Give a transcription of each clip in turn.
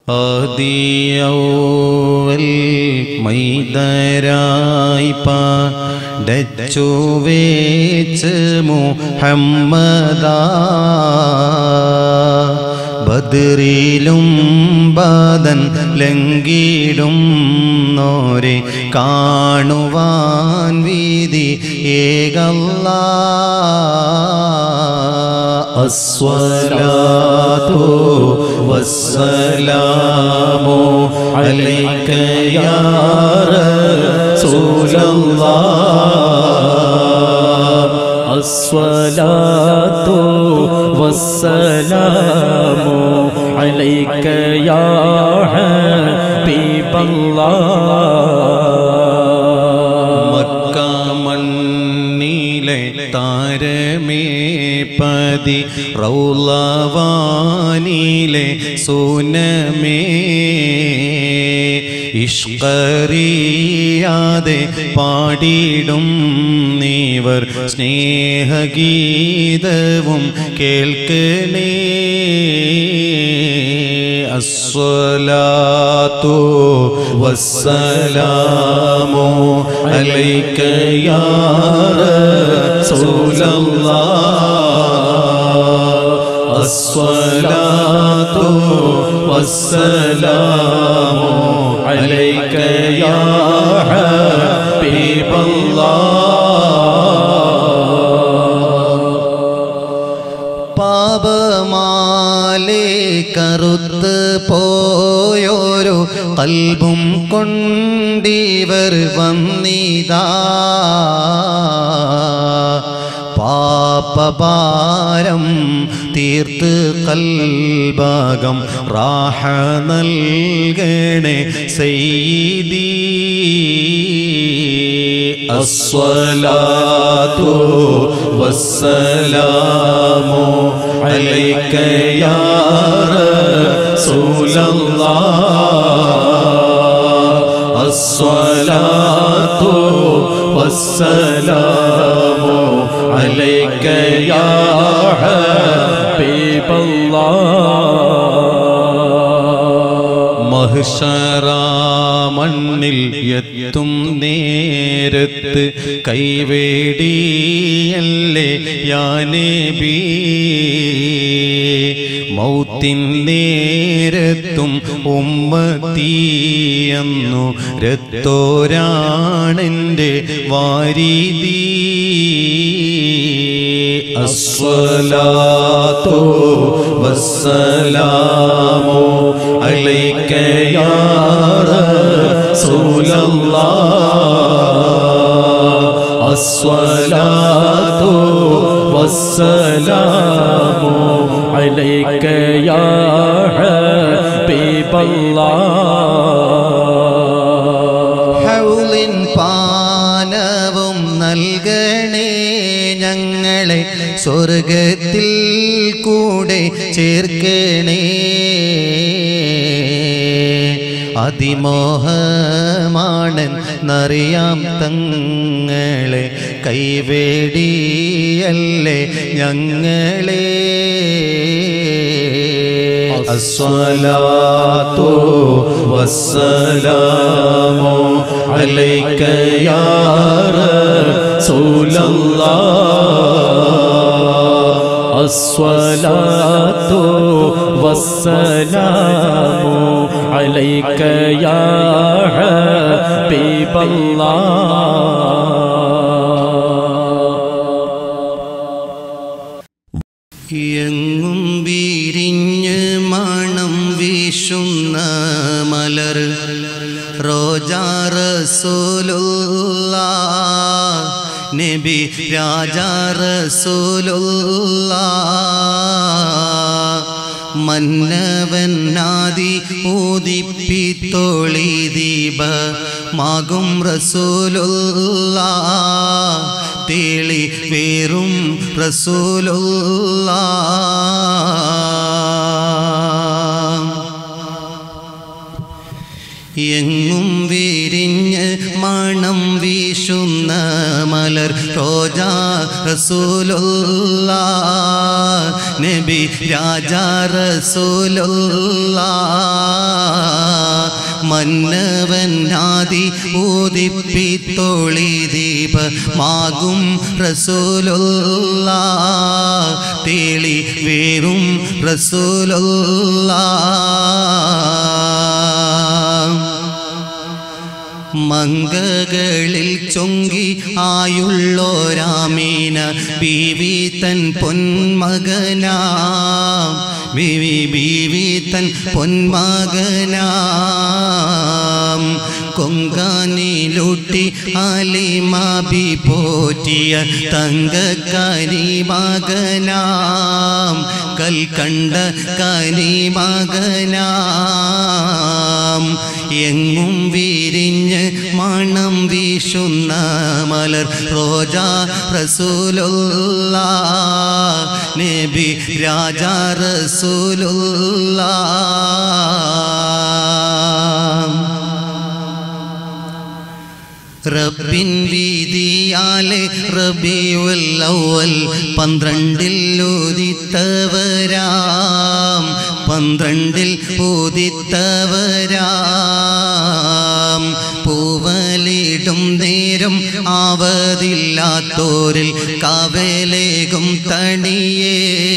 ആദിയൗവൽ മൈതരായി പാടച്ചു വേച്ച് മുഹമ്മദാ ബദറിലും ബാദൻ ലംഘിടും നോരെ കാണുവാൻ വീതി ഏകല്ലാ الصلاة والسلام عليك يا رسول الله الصلاة والسلام عليك يا حبيب الله മക്ക മണ്ണിലെ താരമേ പതി റൗലവാനിലെ സൂനമേ ഇഷ്കറിയാതെ പാടിടും നീവർ സ്നേഹഗീതവും കേൾക്കണേ الصلاة والسلام عليك يا رسول الله الصلاة والسلام عليك يا حبيب الله പാപമാലെ കറുത്ത് പോയോരോ കൽബും കൊണ്ടിവർ വന്നിതാ പാപഭാരം തീർത്ത് കൽഭാഗം റാഹ നൽകണേ സെയ്തീ الصلاة والسلام عليك يا رسول الله الصلاة والسلام عليك يا حبيب الله മഹിഷറ മണ്ണിൽ എത്തും നേരത്ത് കൈവേടിയല്ലേ യാനേബി മൗത്തിൻ നേരത്തും ഉമ്മത്തിയെന്നു രത്തോരാണെൻ്റെ വാരീതി الصلاة والسلام عليك يا رسول الله الصلاة والسلام عليك يا حبيب الله ഹൗലിൻ പാനവും നൽകണേ ഞങ്ങളെ സ്വർഗത്തിൽ കൂടെ ചേർക്കണേ അതിമോഹമാണെന്നറിയാം തങ്ങളെ കൈവേടിയല്ലേ ഞങ്ങളെ الصلاة والسلام عليك يا رسول الله الصلاة والسلام عليك يا حبيب الله എങ്ങും വിരിഞ്ഞ് മണം വീശുന്ന മലർ റോജാറസോലുള്ള നബി രാജാറസോലുള്ള മന്നവനാദി ഊതിപ്പിത്തോളി ദീപ മാകും റസൂലുള്ള തേളി വേറും റസൂലുള്ള എങ്ങും വിരിഞ്ഞ് മണം വീശുന്ന മലർ റോജാ റസൂലുള്ള നബി രാജാ റസൂലുള്ള മന്നവൻ ആദി ഊതിപ്പിത്തോളി ദീപമാകും റസൂലുള്ള തേളി വേറും റസൂലുള്ള മങ്കകളിൽ ചൊങ്കി ആയുള്ളോരാമീന ബീവി തൻ പൊന്മകനാം ബീവി ബീവി തൻ പൊന്മകനാം കൊങ്കാനിലൂട്ടി ആലിമാബി പോറ്റിയ തങ്കക്കരി മകനാം കൽക്കണ്ട കരി മകനാം എങ്ങും വിരിഞ്ഞ് മണം വീശുന്ന മലർ റോജ റസൂലുള്ള നബി രാജ റസൂലുള്ള റബ്ബിൻ വീതിയാലെ റബിയുൽ അവൽ പന്ത്രണ്ടിൽ ഉദിത്തവരാം പന്ത്രണ്ടിൽ ഉദിത്തവരാം പൂവലിടും നേരം ആവതില്ലാത്തോരിൽ കാവലേകും തണിയേ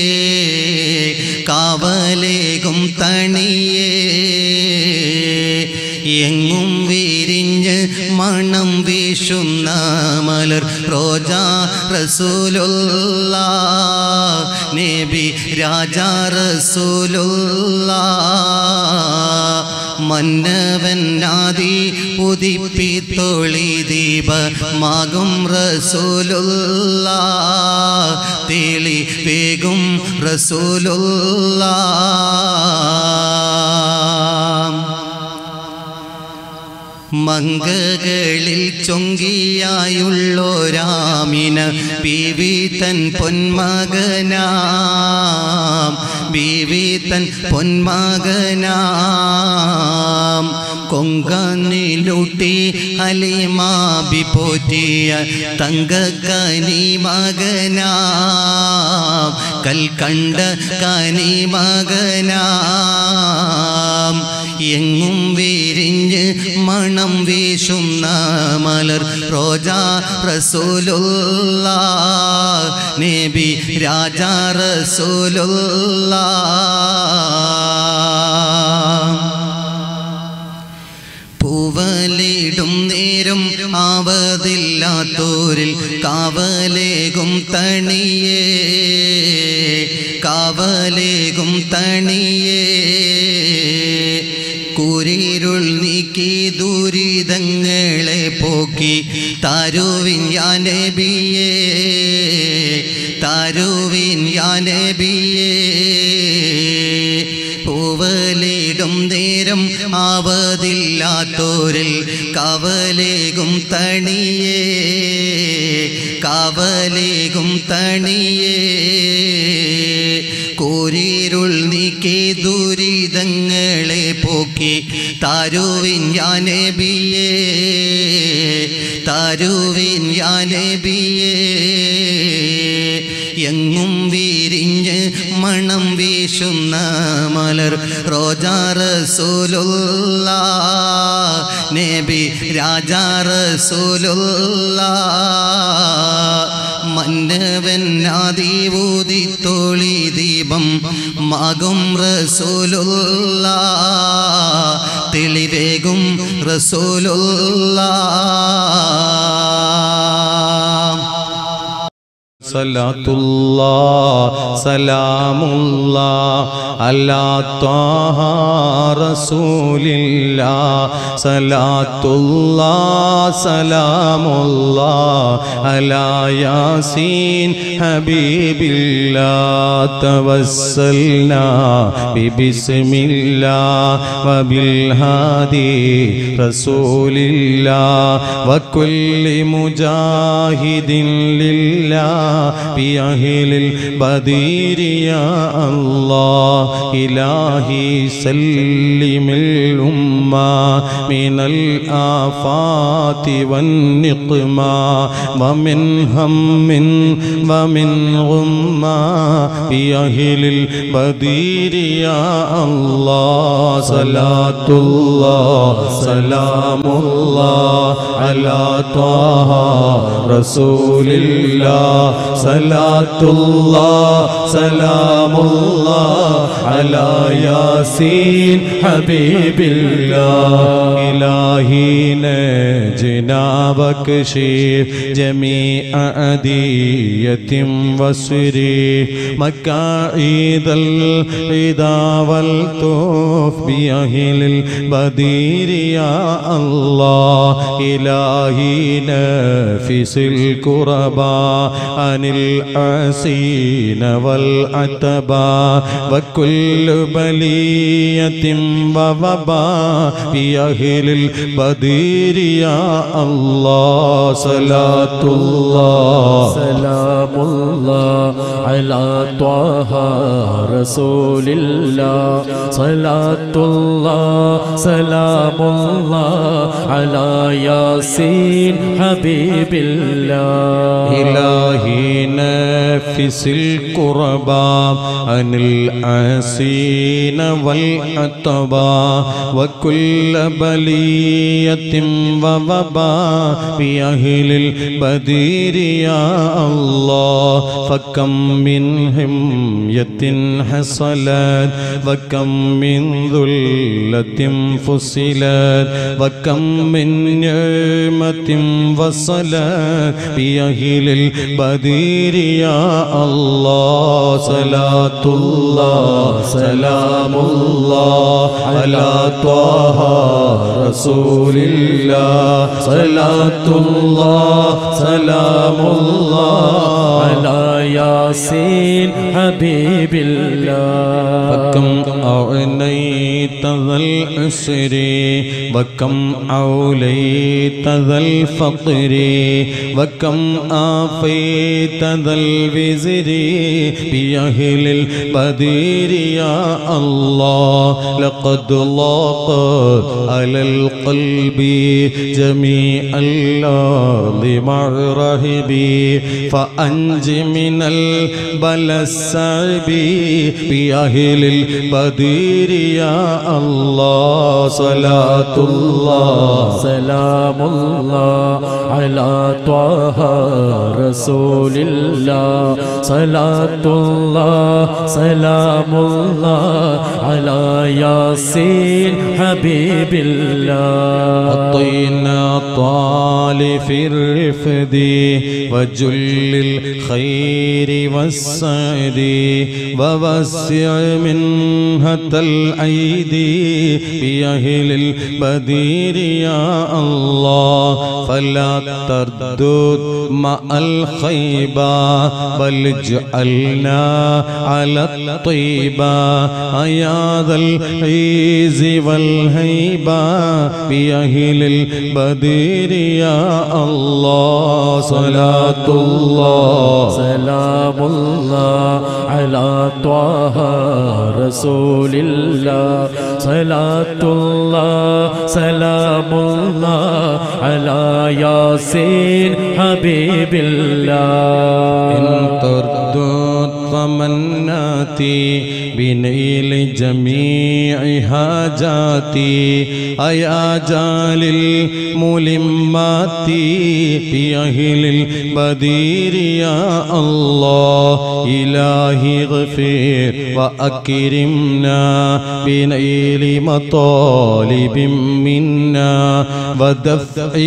കാവലേകും തണിയേ എങ്ങും വിരിഞ്ഞ് മണം വീശുന്ന മലർ റോജ റസൂലുള്ള നബി രാജ റസൂലുള്ള മന്നവൻ ആദി ഉദിപ്പിത്തൊളി ദീപ മാകും റസൂലുള്ള തെളി വേഗം റസൂലുള്ള മങ്കകളിൽ ചൊങ്കിയായുള്ളോരാമിന ബീവി തൻ പൊന്മകനാം ബീവി തൻ പൊന്മകനാം കൊങ്കനിലൂട്ടി അലിമാബി പോറ്റിയ തങ്കക്കനി മകനാം കൽക്കണ്ട കനി മകനാം എങ്ങും വിരിഞ്ഞ് മണം വീശുന്ന മലർ റോജ റസൂലുള്ള നബി രാജ റസൂലുള്ള പൂവലിടും നേരം ആവതില്ലാത്തോരിൽ കാവലേകും തണിയേ കാവലേകും തണിയേ കുരിരുൾ നീക്കി ദുരിതങ്ങളെ പോക്കി താരുവിൻ യാനബിയേ താരുവിൻ യാനബിയേ പൂവലിടും നേരം ആവതില്ലാത്തോരിൽ കവലേകും തണിയേ കവലേകും തണിയേ കോരിരുൾ നീക്കി ദുരിതങ്ങളെ പോക്കി താരുവിൻ യാനബിയേ താരുവിൻ യാനബിയേ എങ്ങും വിരിഞ്ഞ് മണം വീശുന്ന മലർ റോജാ റസൂലുള്ള നബി രാജാ റസൂലുള്ള മന്നവൻ ആദിവൂതി തോളി ദീപം മാകും റസൂലുള്ള തെളിവേകും റസൂലുള്ള സലാത്തുല്ലാ സലാമുല്ലാ അലാ ത്വാഹ റസൂലില്ലാ സലാത്തുല്ലാ സലാമുല്ലാ അലാ യാസീൻ ഹബീബില്ലാ തവസ്സൽനാ ബിബിസ്മില്ലാ വബിൽ ഹാദി റസൂലില്ലാ വകുല്ലി മുജാഹിദിൻ ലില്ലാ بأهل البدير يا الله إلهي سلم الأمة الأمة من الآفات والنقمة ومن هم ومن غمة في أهل البدير يا الله صلاة الله سلام الله على طه رسول الله صلاة الله سلام الله على ياسين حبيب الله إلهي نجنا وكشف جميع أدية وسري مكائد العدا والتوف بأهل البدير يا الله إلهي نفس الكربا عن العسين والعتبا وكل بلية ووبا بأهل البدير يا الله صلاة الله سلام الله على طه رسول الله صلاة الله سلام الله على ياسين حبيب الله إلهي نفس الكربا عن العسين والعتبا وكل بلية ووبا بأهل البدير يا الله فكم من همية حصلت وكم من ذلة فصلت وكم من نعمة وصلت بأهل البدير يا الله صلاة الله سلام الله على طه رسول الله صلاة الله سلام الله على ياسين حبيب الله فكم أعنيت ذا العسر وكم أوليت ذا الفقر وكم آفيت ذا الوزر بأهل البدير يا الله لقد لاقت على القلب جميع الأرض مع رهبي فأنج من البلى الصعب بأهل البدير يا الله صلاة الله سلام الله على طه رسول الله صلاة الله سلام الله على ياسين حبيب الله أطينا طال في الرفد وجل الخير والسعد ووسع منهة الأيدي بأهل البدير يا الله فلا تردد مع الخيبة بل اجعلنا على الطيبة يا ذا العز والهيبة بأهل البدير يا الله صلاة الله سلام الله على طه رسول الله صلاة الله سلام الله على ياسين حبيب الله إن تردد تمناتي بنيل جميع حاجاتي أيا جال الملمات في أهل البدير يا الله إلهي اغفر وأكرمنا بنيل مطالب منا ودفع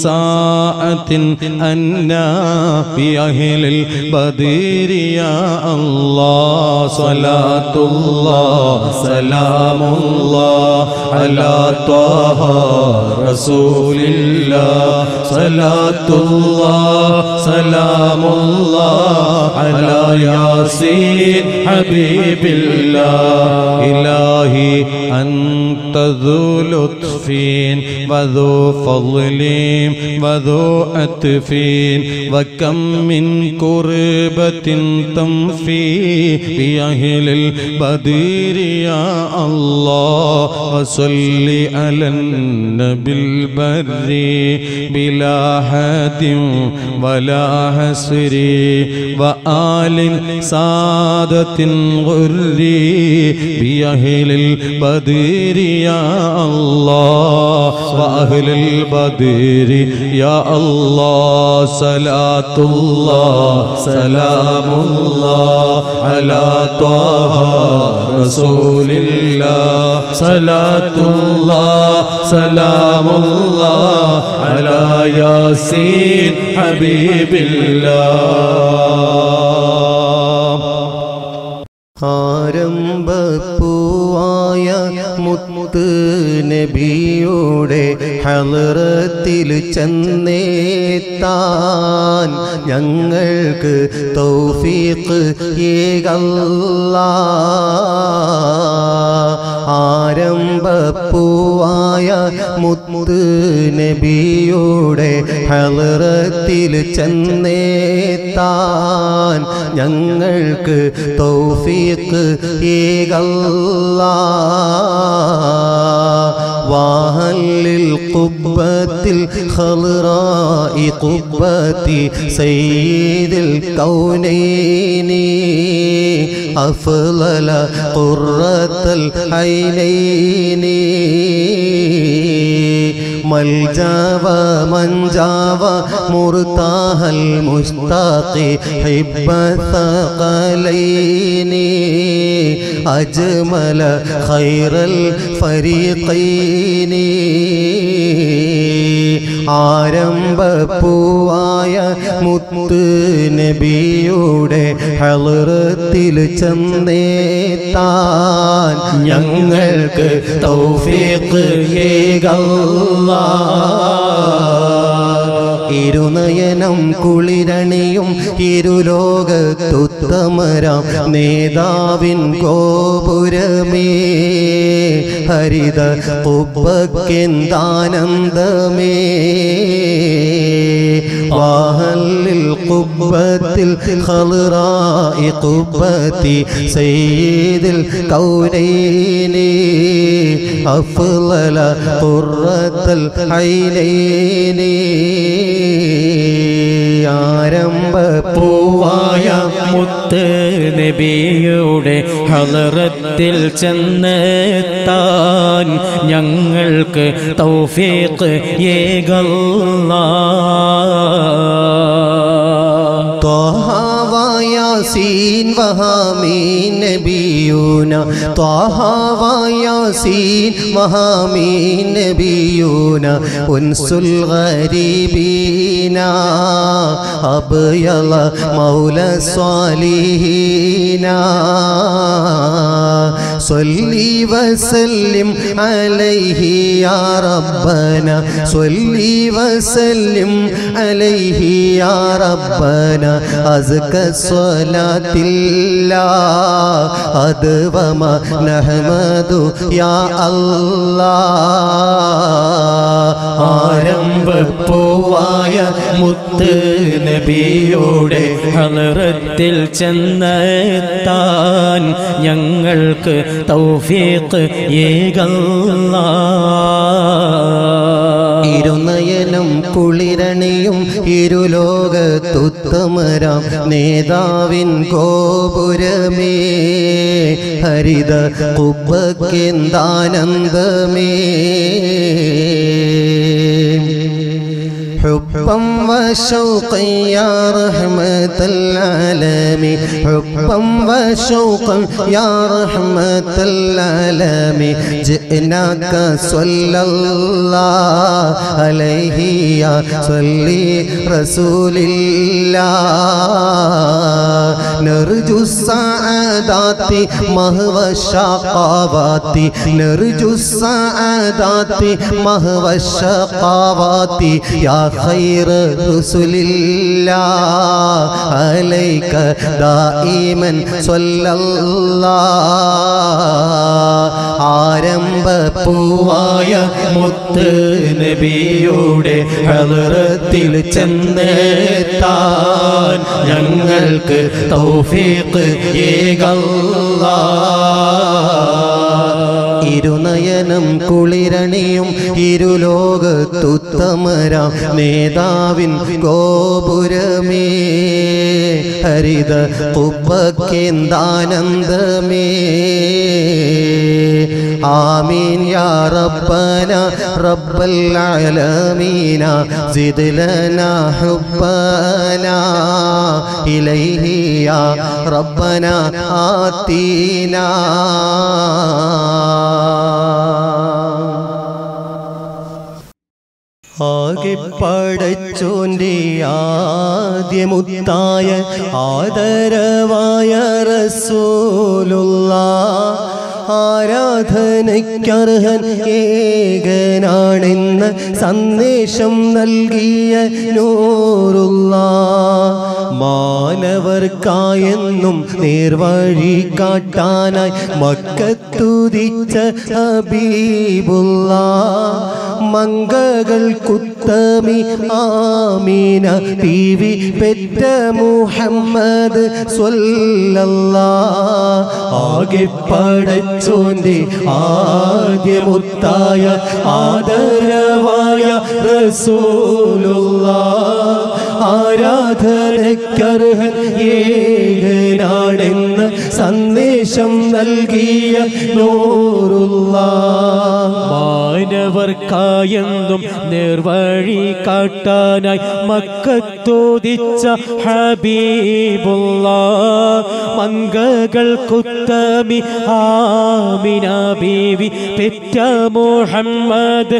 مساءة أنا بأهل البدير يا الله صلاة الله سلام الله على طه رسول الله صلاة الله سلام الله على ياسين حبيب الله إلهي أنت أنت ذو لطف وذو فضل وذو أتف وكم من كربة تنفي بأهل البدير يا الله وصل على النبي البر بلا حد ولا حسر وآل سادة غر بأهل البدر يا الله وأهل البدر يا الله صلاة الله سلام الله على طه رسول الله صلاة الله سلام الله على ياسين حبيب الله ആരംഭപ്പൂവായ മുത്ത് നബിയുടെ ഹലറത്തിൽ ചെന്നേത്താൻ ഞങ്ങൾക്ക് തൗഫീഖ് ഏകല്ല ആരംഭപ്പൂവായ മുത്ത് നബിയുടെ ഹലറത്തിൽ ചെന്നേത്താൻ ഞങ്ങൾക്ക് തൗഫീഖ് ഏകല്ല വാഹല്ലിൽ കുബ്ബത്തിൽ ഖൽറായി കുബ്ബത്തി സയ്യിദിൽ കൗനൈനി أفضل قرة العينين ملجا ومنجا ومرتاح المشتاق حب الثقلين أجمل خير الفريقين ആരംഭപ്പൂവായ മുത്ത് നബിയുടെ ഹലറത്തിൽ ചെന്നേത്താൻ ഞങ്ങൾക്ക് തൗഫീഖ് ഏകല്ലാ ഇരുനയനം കുളിരണിയും ഇരുലോകത്തുത്തമരാം നേതാവിൻ ഗോപുരമേ ഹരിത കുബക്കെന്താനന്ദമേ വാഹല്ലിൽ കുബത്തിൽ ഖൽറായി കുബത്തി സയ്യിദിൽ കൗനൈനി അഫ്ളല ഖുറത്തൽ ഐനൈനി പൂവായ മുത്ത് നബിയുടെ ഹലറത്തിൽ ചെന്നെത്താൻ ഞങ്ങൾക്ക് തൗഫീഖ് ഏകല്ലാ طه وياسين وهامين نبينا طه وياسين وهامين نبينا أنس الغريبين أبيض مولى الصالحين صلي وسلم عليه يا ربنا صلي وسلم عليه يا ربنا أزكى الصلاة الله أدوم نحمد يا الله ആരംഭപ്പൂവായ മുത്ത് നബിയുടെ ഹലറത്തിൽ ചെന്നെത്താൻ ഞങ്ങൾക്ക് തൗഫീഖ് ഏകല്ലാ ഇരുനയനം കുളിരണിയും ഇരുലോകത്തുത്തമരാം നേതാവിൻ ഗോപുരമേ ഹരിത കുബക്കെന്താനന്ദമേ حبا وشوقا يا رحمة العالمين حبا وشوقا يا رحمة العالمين جئناك صلى الله عليه يا صلي رسول الله نرجو السعادات مهو الشقاوات نرجو السعادات مهو الشقاوات يا خير رسل الله عليك دائما صلى الله ആരംഭ പൂവായ മുത്ത് നബിയുടെ ഹലറത്തിൽ ചെന്നെത്താൻ ഞങ്ങൾക്ക് തൗഫീഖ് ഏകല്ലാ ഇരുനയനം കുളിരണിയും ഇരുലോകത്തുത്തമരാം നേതാവിൻ ഗോപുരമേ ഹരിത കുബക്കേന്ദാനന്ദമേ ആമീൻ യാ റബ്ബന റബ്ബൽ ആലമീന സിദ് ലനാ ഹുബ്ബനാ ഇലൈഹി യാ റബ്ബന ആതീനാ ആകെ പടച്ചോന്റെ ആദ്യമുത്തായ ആദരവായ റസൂലുള്ള ആരാധനയ്ക്കർഹൻ ഏകനാണെന്ന് സന്ദേശം നൽകിയ നൂറുള്ള മാനവർക്കായെന്നും നേർവഴി കാട്ടാനായി മക്കത്തുതിച്ച ഹബീബുള്ള മങ്കകൾ കുത്തമി ആമീന പീവി പെറ്റ മുഹമ്മദ് സ്വല്ലല്ലാ ആകെ പടച്ചോന്റെ ആദ്യമുത്തായ ആദരവായ റസൂലുള്ള ആരാധനക്കർഹൻ ഏകനാണെന്ന് സന്ദേശം നൽകിയ നൂറുള്ള മാനവർക്കായെന്നും നേർവഴി കാട്ടാനായി മക്കത്തോദിച്ച ഹബീബുള്ള മങ്കകൾ കുത്തമി ആമിന ബീവി പെറ്റ മുഹമ്മദ്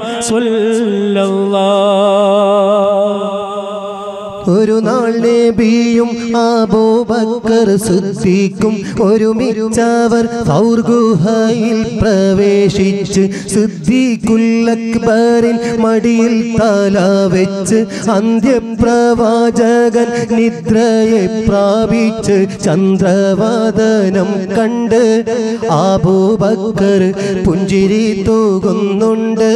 സ്വല്ലല്ലാഹ് ഒരു നാൾ നബിയും അബൂബക്കർ സിദ്ദീഖും ഒരുമിച്ചവർ സൗർ ഗുഹയിൽ പ്രവേശിച്ച് സിദ്ദീഖുൽ അക്ബറിൻ മടിയിൽ തല വെച്ച് അന്ത്യപ്രവാചകൻ നിദ്രയെ പ്രാപിച്ച് ചന്ദ്രവദനം കണ്ട് അബൂബക്കർ പുഞ്ചിരി തൂകുന്നുണ്ട്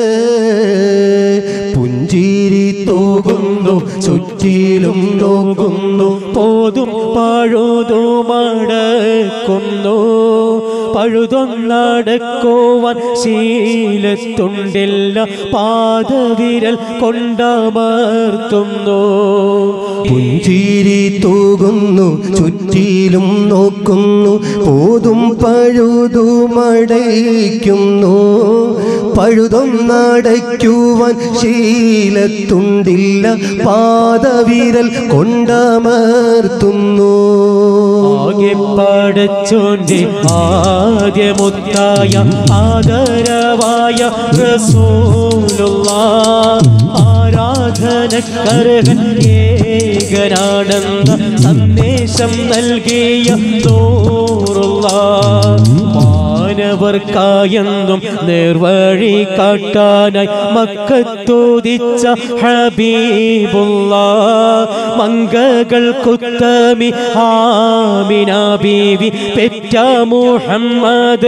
പുഞ്ചിരി തൂകുന്നു ചുറ്റിലും നോക്കുന്നു പോതും പഴുതുമടക്കുന്നു പഴുതൊന്നടക്കുവാൻ ശീലത്തുണ്ടില്ല പാദവിരൽ കൊണ്ടമർത്തുന്നു പുഞ്ചിരി തൂകുന്നു ചുറ്റിലും നോക്കുന്നു പോതും പഴുതുമടയ്ക്കുന്നു പഴുതൊന്നടയ്ക്കുവാൻ ശീലത്തുണ്ടില്ല പാദവിരൽ കൊണ്ടമർത്തുന്നു ആകെ പടച്ചോന്റെ ആദ്യമുത്തായ ആദരവായ റസൂലുള്ള ആരാധനക്കർഹൻ ഏകനാണെന്ന സന്ദേശം നൽകിയ തോറുള്ള മാനവർക്കായെന്നും നേർവഴി കാട്ടാനായി മക്കത്തോദിച്ച ഹബീബുള്ള മങ്കകൾ കുത്തമി ആമിന ബീവി പെറ്റ മുഹമ്മദ്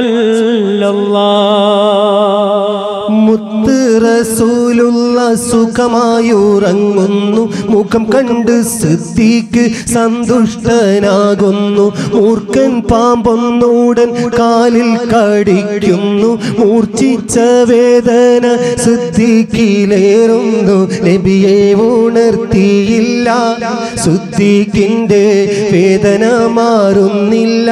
സ്വല്ലല്ലാഹ് മുത്ത് റസൂലുള്ള സുഖമായുറങ്ങുന്നു മുഖം കണ്ട് സിദ്ദീഖ് സന്തുഷ്ടനാകുന്നു മൂർഖൻ പാമ്പൊന്നൂടൻ കാലിൽ കടിക്കുന്നു മൂർച്ഛിച്ച വേദന സിദ്ദീഖിലേറുന്നു നബിയെ ഉണർത്തിയില്ല സിദ്ദീഖിന്റെ വേദന മാറുന്നില്ല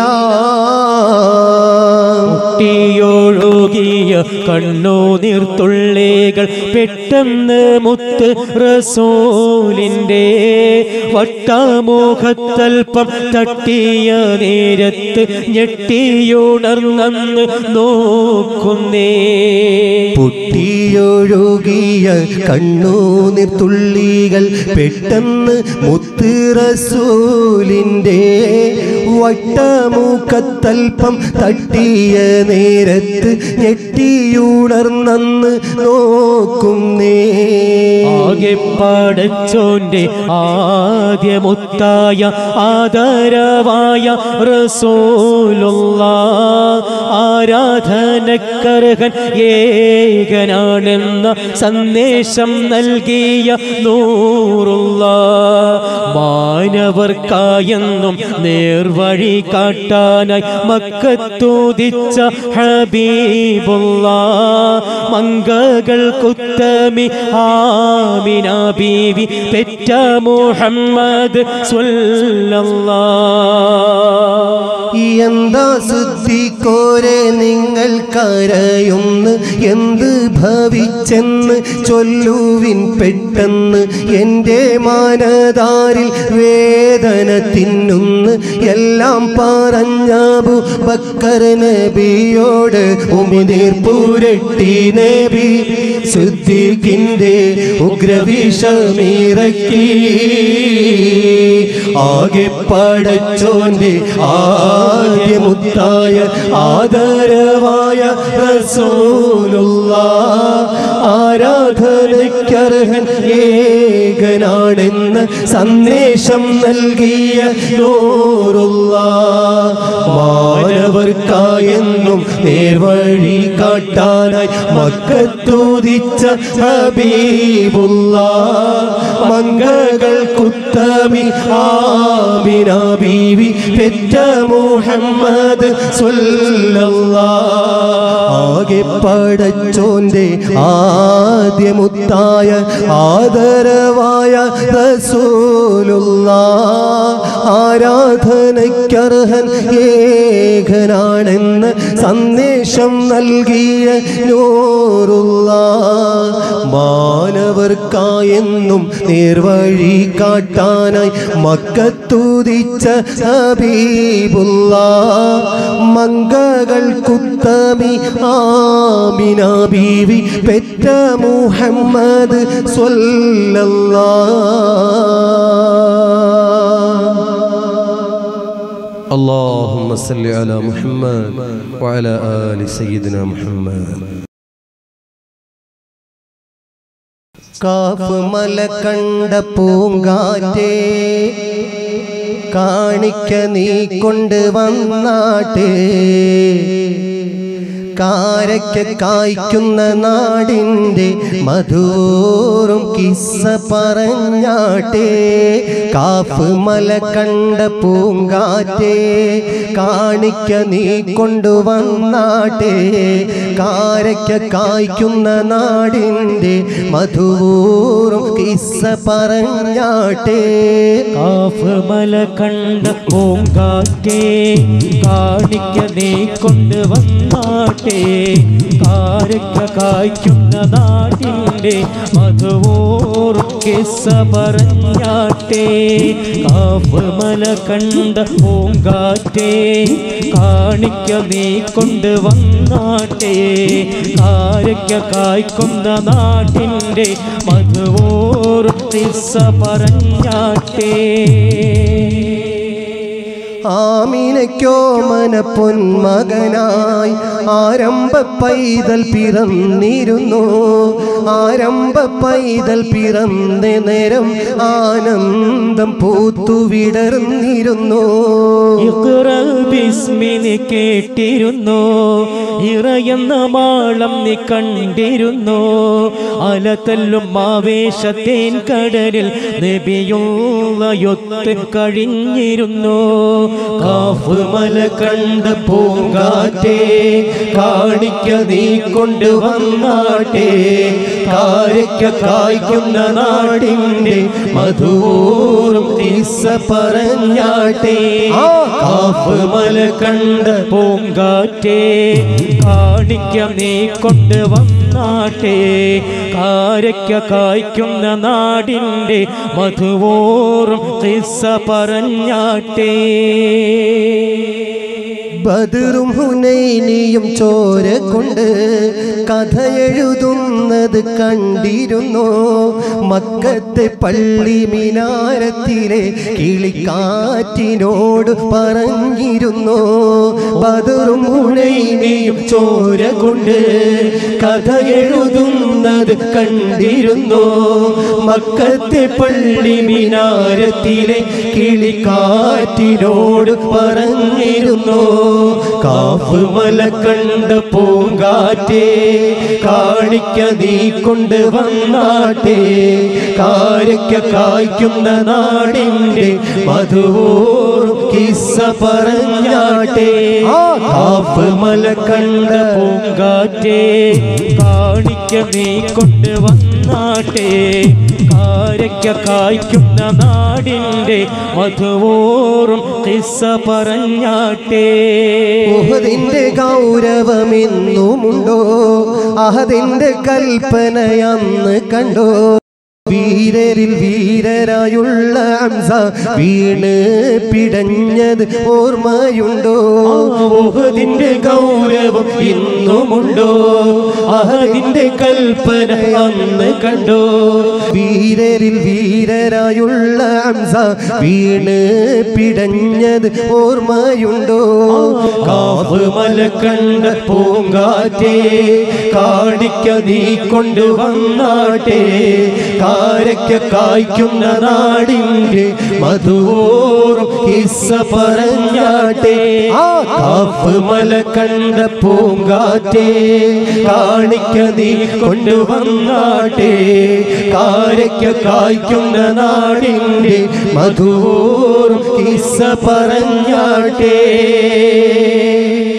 പൊട്ടിയൊഴുകിയ കണ്ണുനീർത്തുള്ളികൾ പെട്ടെന്ന് മുത്ത് റസൂലിൻ്റെ വട്ടമുഖത്തൽപ്പം തട്ടിയ നേരത്ത് ഞെട്ടിയുണർന്നു നോക്കുന്നേ പൊട്ടിയൊഴുകിയ കണ്ണൂനിർ തുള്ളികൾ പെട്ടെന്ന് മുത്ത് റസൂലിൻ്റെ വട്ടമൂക്കത്തൽപ്പം തട്ടിയ നേരത്ത് ഞെട്ടിയുണർന്നു നോക്കുന്നേ ആകെ പടച്ചോന്റെ ആദ്യമുത്തായ ആദരവായ റസൂലുള്ള ആരാധനക്കർഹൻ ഏകനാണെന്ന സന്ദേശം നൽകിയ നൂറുള്ള മാനവർക്കായെന്നും നേർവഴി കാട്ടാനായി മക്കത്തൂതിച്ച ഹബീബുള്ള മങ്കകൾ കുത്തമി ആമിന ബീവി പെറ്റ മുഹമ്മദ് സ്വല്ലല്ലാ എന്താ സിദ്ധിക്കോരെ നിങ്ങൾ കരയുന്ന് എന്ത് ഭവിച്ചെന്ന് ചൊല്ലുവിൻ പെട്ടെന്ന് എൻ്റെ മാനതാരിൽ വേദന തിന്നുന്ന് എല്ലാം പറഞ്ഞാബു ബക്കർ നബിയോട് ഉമിനീർ പൂരട്ടി നബി സിദ്ധിക്കിൻ്റെ ഉഗ്രവിഷമിറക്കി ആകെ പടച്ചോന്റെ ആദ്യമുത്തായ ആദരവായ റസൂലുള്ള ആരാധനയ്ക്കർഹൻ ഏകനാണെന്ന് സന്ദേശം നൽകിയ നൂറുള്ള മാനവർക്കായെന്നും നേർവഴി കാട്ടാനായി മക്കത്തൂതിച്ച ഹബീബുള്ള മംഗകൾ കുത്തമി ആമിന ബീവി പെറ്റ മുഹമ്മദ് സ്വല്ലല്ലാ ആകെ പടച്ചോന്റെ ആദ്യമുത്തായ ആദരവായ റസൂലുള്ള ആരാധനയ്ക്കർഹൻ ഏകനാണെന്ന് സന്ദേശം നൽകിയ നൂറുള്ള മാനവർക്കായെന്നും നേർവഴി കാട്ടാനായി മക്കത്തൂതിച്ച ഹബീബുള്ള മങ്കകൾ കുത്തമി ആമിന ബീവി പെറ്റ മുഹമ്മദ് സ്വല്ലല്ലാ اللهم صل على محمد وعلى آل سيدنا محمد കാഫ് മല കണ്ട പൂങ്കാറ്റേ കാണിക്ക നീ കൊണ്ട് വന്നാട്ടേ കാരയ്ക്ക കായ്ക്കുന്ന നാടിൻ്റെ മധുറും കിസ്സ പറഞ്ഞാട്ടേ കാഫ് മല കണ്ട പൂങ്കാറ്റേ കാണിക്ക നീ കൊണ്ടുവന്നാട്ടേ കാരയ്ക്ക കായ്ക്കുന്ന നാടിൻ്റെ മധുറും കിസ്സ പറഞ്ഞാട്ടേ കാഫ് മല കണ്ട പൂങ്കാറ്റേ കാണിക്ക നീ കൊണ്ട് വന്നാട്ടെ കാരക്ക കായ്ക്കുന്ന നാട്ടിൻ്റെ മധുവോർ കിസ്സ പറഞ്ഞാട്ടെ കാഫ് മല കണ്ട പൂങ്കാറ്റേ കാണിക്ക നീ കൊണ്ട് വന്നാട്ടെ കാരക്ക കായ്ക്കുന്ന നാട്ടിൻ്റെ മധുവോർ കിസ്സ പറഞ്ഞാട്ടേ ആമിനയ്ക്കോ മന പൊന്മകനായി ആരംഭ പൈതൽ പിറന്നിരുന്നു ആരംഭ പൈതൽ പിറന്ന നേരം ആനന്ദം പൂത്തുവിടർന്നിരുന്നു ഇഖ്റ ബിസ്മിനി കേട്ടിരുന്നു ഇറയെന്ന മാളം നീ കണ്ടിരുന്നു അലതല്ലും ആവേശത്തേൻ കടലിൽ നബിയുള്ളയൊത്ത് കഴിഞ്ഞിരുന്നു കാഫ് മല കണ്ട പൂങ്കാറ്റേ കാണിക്ക നീ കൊണ്ടുവന്നാട്ടെ കാരയ്ക്ക കായ്ക്കുന്ന നാടിൻ്റെ മധുറും തീസ പറഞ്ഞാട്ടെ ആ കാഫ് മല കണ്ട പൂങ്കാറ്റേ കാണിക്ക നീ കൊണ്ട് വന്നാട്ടെ കാരയ്ക്ക കായ്ക്കുന്ന നാടിൻ്റെ മധുവോറും കിസ്സ പറഞ്ഞാട്ടേ ബദറും ഹുനൈനിയും ചോര കൊണ്ട് കഥ എഴുതുന്നത് കണ്ടിരുന്നു മക്കത്തെ പള്ളി മിനാരത്തിലെ കിളിക്കാറ്റിനോട് പറഞ്ഞിരുന്നു ബദറും ഹുനൈനിയും ചോര കൊണ്ട് കഥ എഴുതുന്നത് കണ്ടിരുന്നു മക്കത്തെ പള്ളി മിനാരത്തിലെ കിളിക്കാറ്റിനോട് പറഞ്ഞിരുന്നു കാഫ് മല കണ്ട പൂങ്കാറ്റേ കാണിക്ക നീ കൊണ്ട് വന്നാട്ടെ കാരയ്ക്ക കായ്ക്കുന്ന നാടിൻ്റെ മധുവോറും കിസ്സ പറഞ്ഞാട്ടെ ആ കാഫ് മല കണ്ട പൂങ്കാറ്റേ കാണിക്ക നീ കൊണ്ട് വന്നാട്ടെ കാരയ്ക്ക കായ്ക്കുന്ന നാടിൻ്റെ മധുവോറും കിസ്സ പറഞ്ഞാട്ടെ ഉഹദിന്റെ ഗൗരവമെന്നുമുണ്ടോ അഹദിന്റെ കൽപ്പനയന്ന് കണ്ടോ വീരരിൽ വീരരായുള്ള ഹംസ വീണ് പിടഞ്ഞത് ഓർമ്മയുണ്ടോ ഉഹദിന്റെ ഗൗരവം ഇന്നുമുണ്ടോ അഹദിന്റെ കൽപ്പന അന്ന് കണ്ടോ വീരരിൽ വീരരായുള്ള ഹംസ വീണ് പിടഞ്ഞത് ഓർമ്മയുണ്ടോ കാവ് മല കണ്ട പൂങ്കാറ്റേ കാണിക്ക നീ കൊണ്ടുവന്നാട്ടെ കാരയ്ക്ക കായ്ക്കുന്ന നാടിൻ്റെ മധുവോറും കിസ്സ പറഞ്ഞാട്ടെ ആ കാവ് മല കണ്ട പൂങ്കാറ്റേ കാണിക്ക നീ കൊണ്ടുവന്നാട്ടെ കാരയ്ക്ക കായ്ക്കുന്ന നാടിൻ്റെ മധുവോറും കിസ്സ പറഞ്ഞാട്ടെ